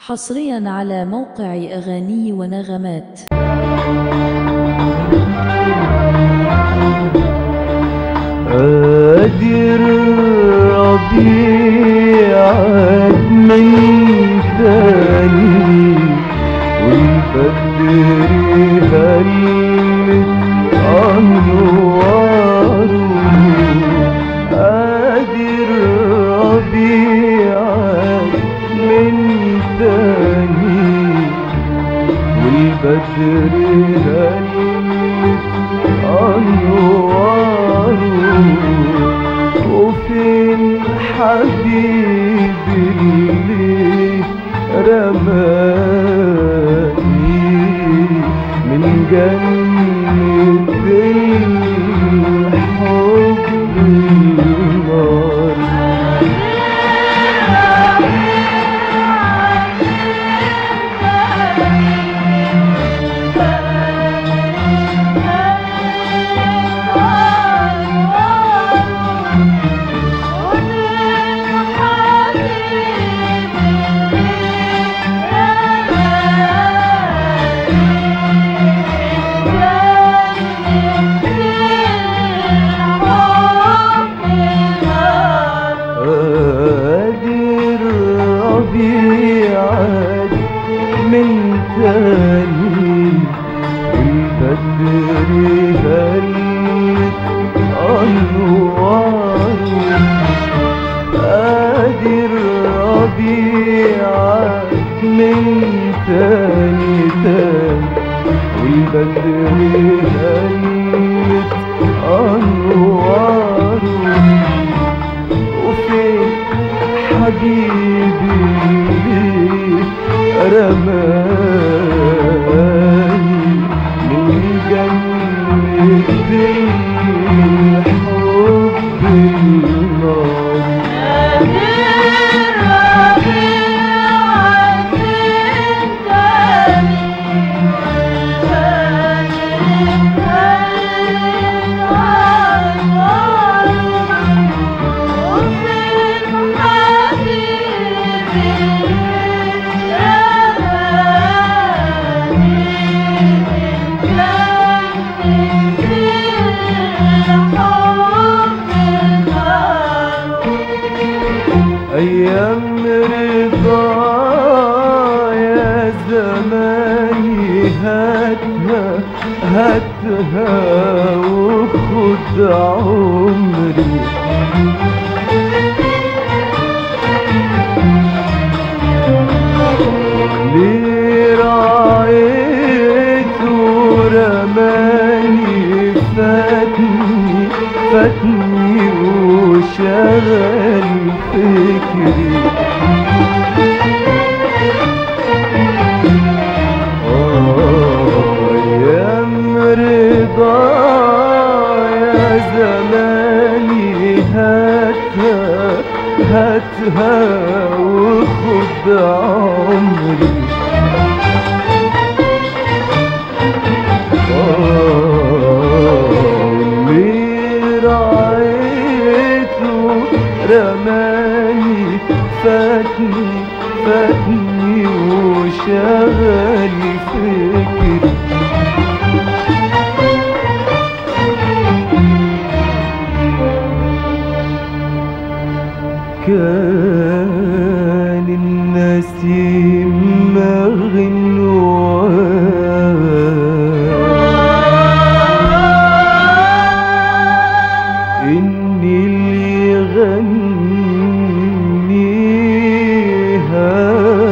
حصريا على موقع أغاني ونغمات قادر ربيع من تاني والبدر هلت أنواره قادر ربيع من تاني والبدر هلت أنواره وفين حبيبي اللي رماني من جنة الحب النار قادر ربيعك من تاني والبدر هلت أنواره قادر ربيعك من تاني تاني والبدر هلت أنواره وفين حبيبي رماني من جنة الحب النار أيام رضا يا زماني هاتها هاتها وخد عمري ليه رعيت ورماني فاتني فاتني وشغل فكري آه، أيام رضا يا زماني هاتها هاتها وخد عمري اللي رعيته رماني فاتني فاتني وشغل فكري كان النسيم مغنوان إني اللي غنيها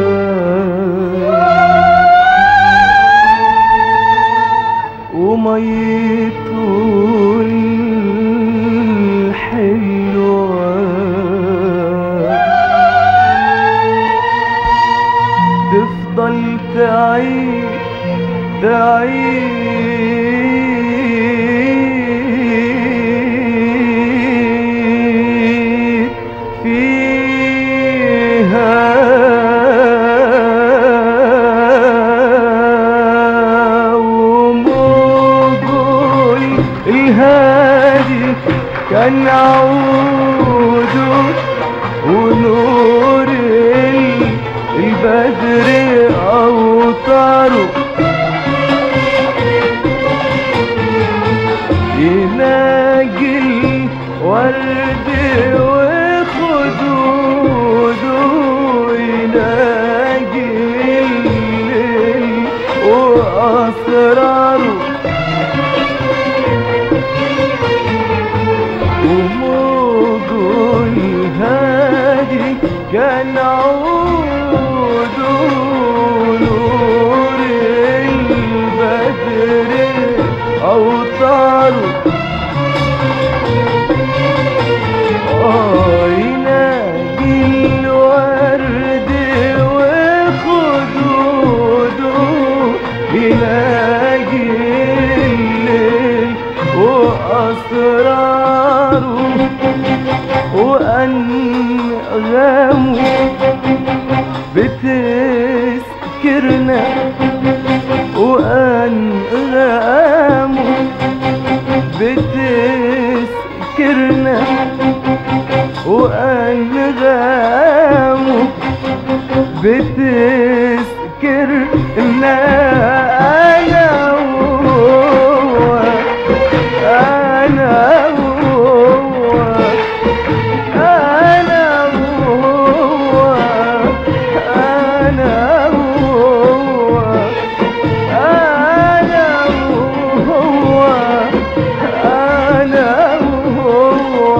وميته الحلوة تفضل تعيد تعيد فيها وموجول الهادي كان عوده ونور ال- البدر أوطاره يناجي الورد وخدوده يناجي الليل وأسراره وموجه الهادي كان عوده نور البدر أوطاره آه ينادي الورد وخدوده ينادي الليل وأسراره وأنغامه بتذكرنا وأنغامه بتذكرنا وأنغامه بتذكرنا أنا وهو أنا وهو أنا وهو أنا وهو أنا وهو أنا وهو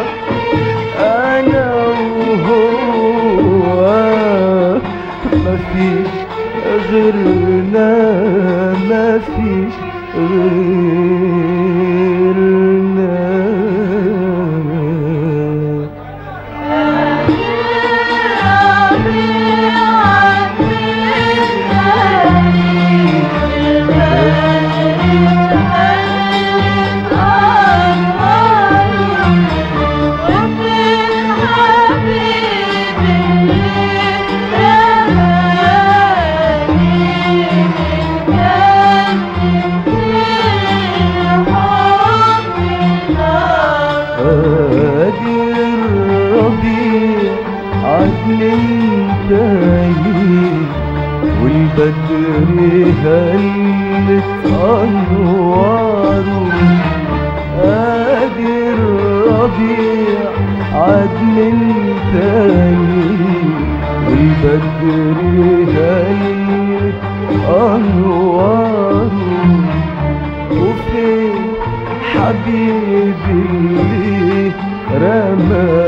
أنا وهو مفيش غيرنا مفيش غيرنا هادي الربيع عدل تاني والبدر هلت أنواره هادي الربيع عدل تاني والبدر هلت أنواره وفين حبيبي اللي رمى